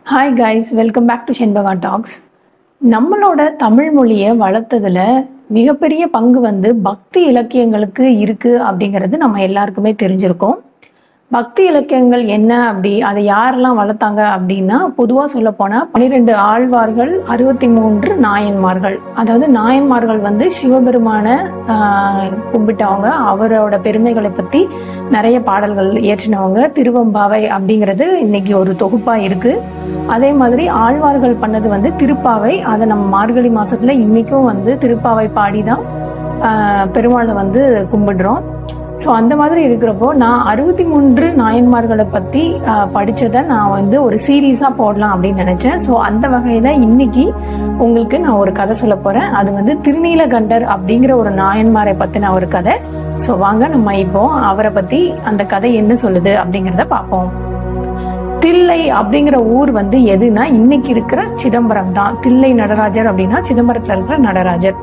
hi guys welcome back to Shenbaga talks நம்மளோட தமிழ் மொழியை வளர்த்ததுல மிகப்பெரிய பங்கு வந்து பக்தி இலக்கியங்களுக்கு இருக்கு அப்படிங்கிறது நம்ம எல்லாருக்குமே தெரிஞ்சிருக்கோம் பக்தி இலக்கியங்கள் என்ன அப்படி அதை யாரெல்லாம் வளர்த்தாங்க அப்படின்னா பொதுவாக சொல்ல போனால் பன்னிரெண்டு ஆழ்வார்கள் அறுபத்தி மூன்று நாயன்மார்கள் அதாவது நாயன்மார்கள் வந்து சிவபெருமான ஆஹ், கும்பிட்டவங்க அவரோட பெருமைகளை பற்றி நிறைய பாடல்கள் இயற்றினவங்க திருவம்பாவை அப்படிங்கிறது இன்னைக்கு ஒரு தொகுப்பாக இருக்கு அதே மாதிரி ஆழ்வார்கள் பண்ணது வந்து திருப்பாவை அதை நம்ம மார்கழி மாசத்துல இன்னைக்கும் வந்து திருப்பாவை பாடி தான் ஆஹ், பெருமாளை வந்து கும்பிடுறோம் ஸோ அந்த மாதிரி இருக்கிறப்போ நான் அறுபத்தி மூன்று நாயன்மார்களை பற்றி படித்ததை நான் வந்து ஒரு சீரீஸாக போடலாம் அப்படின்னு நினச்சேன் ஸோ அந்த வகையில் இன்னைக்கு உங்களுக்கு நான் ஒரு கதை சொல்ல போகிறேன் அது வந்து திருநீலகண்டர் அப்படிங்கிற ஒரு நாயன்மாரை பற்றின ஒரு கதை ஸோ வாங்க நம்ம இப்போ அவரை பற்றி அந்த கதை என்ன சொல்லுது அப்படிங்கிறத பார்ப்போம் தில்லை அப்படிங்கிற ஊர் வந்து எதுனா இன்னைக்கு இருக்கிற சிதம்பரம் தான் தில்லை நடராஜர் அப்படின்னா சிதம்பரத்துல இருக்கிற நடராஜர்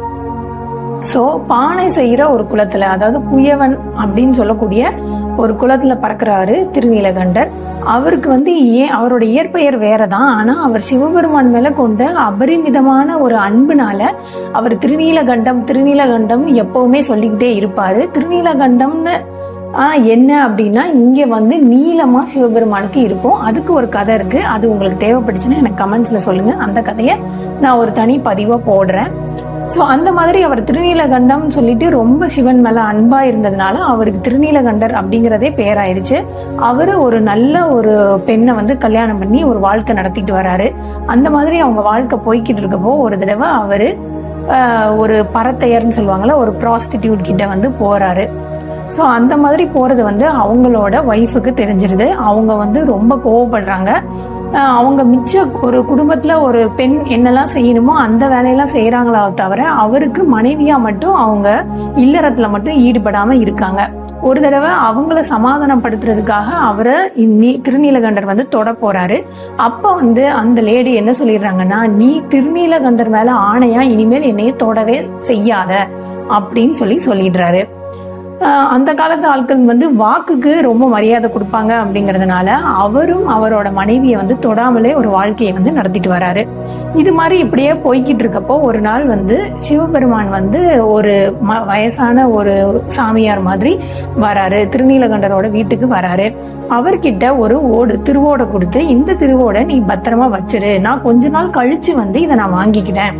ஸோ பானை செய்யற ஒரு குலத்துல அதாவது குயவன் அப்படின்னு சொல்லக்கூடிய ஒரு குலத்துல பறக்கிறாரு திருநீலகண்டர் அவருக்கு வந்து ஏன் அவரோட இயற்பெயர் வேறதான் ஆனா அவர் சிவபெருமான் மேல கொண்ட அபரிமிதமான ஒரு அன்புனால அவர் திருநீலகண்டம் திருநீலகண்டம் எப்பவுமே சொல்லிக்கிட்டே இருப்பாரு திருநீலகண்டம்னு ஆஹ் என்ன அப்படின்னா இங்க வந்து நீளமா சிவபெருமானுக்கு இருக்கும் அதுக்கு ஒரு கதை இருக்கு அது உங்களுக்கு தேவைப்பட்டுச்சுன்னா எனக்கு கமெண்ட்ஸ்ல சொல்லுங்க அந்த கதையை நான் ஒரு தனி பதிவா போடுறேன் ஸோ அந்த மாதிரி அவர் திருநீலகண்டம் சொல்லிட்டு ரொம்ப சிவன் மேல அன்பா இருந்ததுனால அவருக்கு திருநீலகண்டர் அப்படிங்கிறதே பேராயிருச்சு அவரு ஒரு நல்ல ஒரு பெண்ணை வந்து கல்யாணம் பண்ணி ஒரு வாழ்க்கை நடத்திட்டு வராரு அந்த மாதிரி அவங்க வாழ்க்கை போய்கிட்டு இருக்கப்போ ஒரு தடவை அவரு ஆஹ், ஒரு பரத்தையர்னு சொல்லுவாங்கல்ல ஒரு ப்ராஸ்டிடியூட் கிட்ட வந்து போறாரு ஸோ அந்த மாதிரி போறது வந்து அவங்களோட ஒய்ஃபுக்கு தெரிஞ்சிருது அவங்க வந்து ரொம்ப கோவப்படுறாங்க ஆஹ் அவங்க மிச்ச ஒரு குடும்பத்துல ஒரு பெண் என்னெல்லாம் செய்யணுமோ அந்த வேலையெல்லாம் செய்யறாங்களா தவிர அவருக்கு மனைவியா மட்டும் அவங்க இல்லறத்துல மட்டும் ஈடுபடாம இருக்காங்க ஒரு தடவை அவங்கள சமாதானப்படுத்துறதுக்காக அவரை இன்னி திருநீலகண்டர் வந்து தொட போறாரு அப்ப வந்து அந்த லேடி என்ன சொல்லிடுறாங்கன்னா நீ திருநீலகண்டர் மேல ஆணையா இனிமேல் என்னைய தொடவே செய்யாத அப்படின்னு சொல்லி சொல்லிடுறாரு ஆஹ் அந்த காலத்து ஆட்கள் வந்து வாக்குக்கு ரொம்ப மரியாதை கொடுப்பாங்க அப்படிங்கறதுனால அவரும் அவரோட மனைவியை வந்து தொடாமலே ஒரு வாழ்க்கையை வந்து நடத்திட்டு வராரு இது மாதிரி இப்படியே போய்கிட்டு இருக்கப்போ ஒரு நாள் வந்து சிவபெருமான் வந்து ஒரு ம- வயசான ஒரு சாமியார் மாதிரி வராரு திருநீலகண்டரோட வீட்டுக்கு வராரு அவர்கிட்ட ஒரு ஓடு திருவோடை கொடுத்து இந்த திருவோடை நீ பத்திரமா வச்சிரு நான் கொஞ்ச நாள் கழிச்சு வந்து இதை நான் வாங்கிக்கிறேன்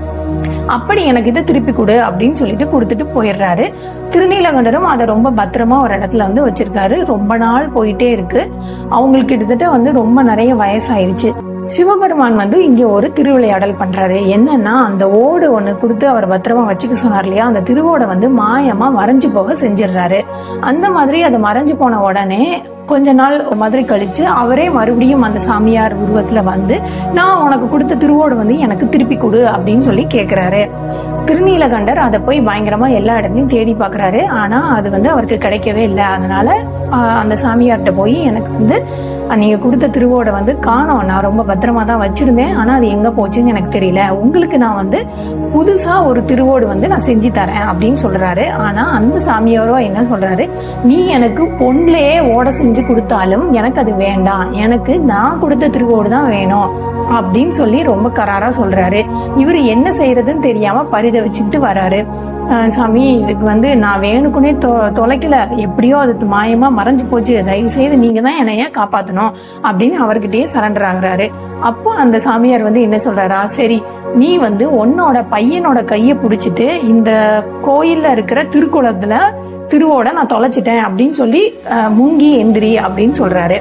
அப்படி எனக்கு இதை திருப்பி கொடு அப்படின்னு சொல்லிட்டு கொடுத்துட்டு போயிடுறாரு திருநீலகண்டரும் அதை ரொம்ப பத்திரமா ஒரு இடத்துல வந்து வச்சிருக்காரு ரொம்ப நாள் போயிட்டே இருக்கு அவங்களுக்கு கிட்டத்தட்ட வந்து ரொம்ப நிறைய வயசாயிருச்சு சிவபெருமான் வந்து இங்க ஒரு திருவிளையாடல் பண்றாரு என்னன்னா அந்த ஓடு ஒண்ணு கொடுத்து அவர் பத்திரமா வச்சுக்க சொன்னார் இல்லையா அந்த திருவோடை வந்து மாயமா மறைஞ்சு போக செஞ்சிடுறாரு அந்த மாதிரி அது மறைஞ்சு போன உடனே கொஞ்ச நாள் மாதிரி கழிச்சு அவரே மறுபடியும் அந்த சாமியார் உருவத்துல வந்து நான் உனக்கு கொடுத்த திருவோடு வந்து எனக்கு திருப்பி கொடு அப்படின்னு சொல்லி கேக்குறாரு திருநீலகண்டர் அதை போய் பயங்கரமா எல்லா இடத்துலயும் தேடி பார்க்கறாரு ஆனா அது வந்து அவருக்கு கிடைக்கவே இல்லை அதனால ஆஹ், அந்த சாமியார்கிட்ட போய் எனக்கு வந்து அஹ், நீங்க கொடுத்த திருவோட வந்து காணோம் நான் ரொம்ப பத்திரமா தான் வச்சிருந்தேன் ஆனா அது எங்க போச்சுன்னு எனக்கு தெரியல உங்களுக்கு நான் வந்து புதுசா ஒரு திருவோடு வந்து நான் செஞ்சு தரேன் அப்படின்னு சொல்றாரு ஆனா அந்த சாமியாரோ என்ன சொல்றாரு நீ எனக்கு பொண்ணுலயே ஓட செஞ்சு கொடுத்தாலும் எனக்கு அது வேண்டாம் எனக்கு நான் கொடுத்த திருவோடு தான் வேணும் அப்படின்னு சொல்லி ரொம்ப கராரா சொல்றாரு இவர் என்ன செய்யறதுன்னு தெரியாம பரிதவிச்சுக்கிட்டு வராரு அஹ் சாமி இதுக்கு வந்து நான் வேணுக்குனே தொ தொலைக்கல எப்படியோ அது மாயமா மறைஞ்சு போச்சு தயவு செய்து நீங்க தான் என்னைய காப்பாத்தணும் அப்படின்னு அவர்கிட்டயே சரண்டர் ஆகுறாரு அப்போ அந்த சாமியார் வந்து என்ன சொல்றாரா சரி நீ வந்து உன்னோட பையனோட கையை பிடிச்சிட்டு இந்த கோயில்ல இருக்கிற திருக்குளத்துல திருவோட நான் தொலைச்சிட்டேன் அப்படின்னு சொல்லி அஹ், முங்கி எந்திரி அப்படின்னு சொல்றாரு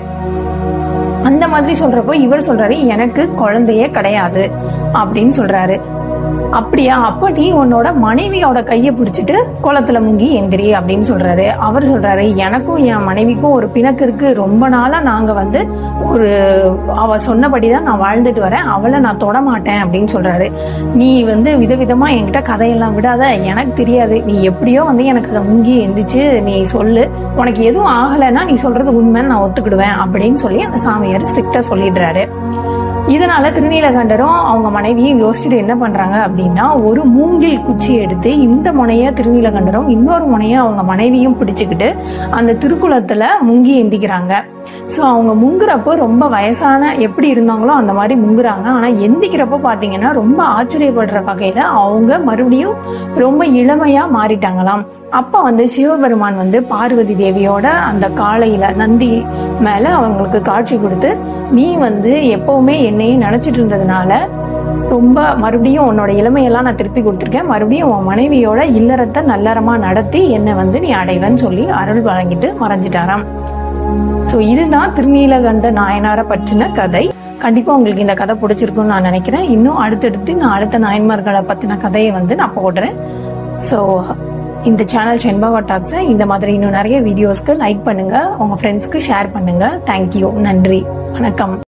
அந்த மாதிரி சொல்றப்போ இவர் சொல்றாரு எனக்கு குழந்தையே கிடையாது அப்படின்னு சொல்றாரு அப்படியா அப்ப நீ உன்னோட மனைவியோட கையை பிடிச்சிட்டு குளத்துல முங்கி எந்திரி அப்படின்னு சொல்றாரு அவர் சொல்றாரு எனக்கும் என் மனைவிக்கும் ஒரு பிணக்கு இருக்கு ரொம்ப நாளா நாங்க வந்து ஒரு அவ சொன்னபடிதான் நான் வாழ்ந்துட்டு வரேன் அவளை நான் தொட மாட்டேன் அப்படின்னு சொல்றாரு நீ வந்து விதவிதமா என்கிட்ட கதையெல்லாம் விடாத எனக்கு தெரியாது நீ எப்படியோ வந்து எனக்கு அதை முங்கி எந்திரிச்சு நீ சொல்லு உனக்கு எதுவும் ஆகலைன்னா நீ சொல்றது உண்மைன்னு நான் ஒத்துக்கிடுவேன் அப்படின்னு சொல்லி அந்த சாமியார் ஸ்ட்ரிக்டா சொல்லிடுறாரு இதனால திருநீலகண்டரும் அவங்க மனைவியும் யோசிச்சுட்டு என்ன பண்றாங்க அப்படின்னா ஒரு மூங்கில் குச்சி எடுத்து இந்த முனைய திருநீலகண்டரும் இன்னொரு முனைய அவங்க மனைவியும் பிடிச்சுக்கிட்டு அந்த திருக்குளத்துல முங்கி எந்திக்கிறாங்க ஸோ அவங்க முங்குறப்போ ரொம்ப வயசான எப்படி இருந்தாங்களோ அந்த மாதிரி முங்குறாங்க ஆனால் எந்திக்கிறப்போ பார்த்தீங்கன்னா ரொம்ப ஆச்சரியப்படுற வகையில் அவங்க மறுபடியும் ரொம்ப இளமையாக மாறிட்டாங்களாம் அப்போ வந்து சிவபெருமான் வந்து பார்வதி தேவியோட அந்த காலையில் நந்தி மேலே அவங்களுக்கு காட்சி கொடுத்து நீ வந்து எப்பவுமே என்னையே நினச்சிட்டு இருந்ததுனால ரொம்ப மறுபடியும் உன்னோட இளமையெல்லாம் நான் திருப்பி கொடுத்துருக்கேன் மறுபடியும் உன் மனைவியோட இல்லறத்தை நல்லறமா நடத்தி என்னை வந்து நீ அடைவன்னு சொல்லி அருள் வழங்கிட்டு மறைஞ்சிட்டாராம் ஸோ இதுதான் திருநீலகண்ட நாயனாரை பற்றின கதை கண்டிப்பா உங்களுக்கு இந்த கதை பிடிச்சிருக்கும்னு நான் நினைக்கிறேன் இன்னும் அடுத்தடுத்து நான் அடுத்த நாயன்மார்களை பத்தின கதையை வந்து நான் போடுறேன் ஸோ இந்த சேனல் செண்பகா டாக்ஸை இந்த மாதிரி இன்னும் நிறைய வீடியோஸ்க்கு லைக் பண்ணுங்க உங்க ஃப்ரெண்ட்ஸ்க்கு ஷேர் பண்ணுங்க தேங்க்யூ நன்றி வணக்கம்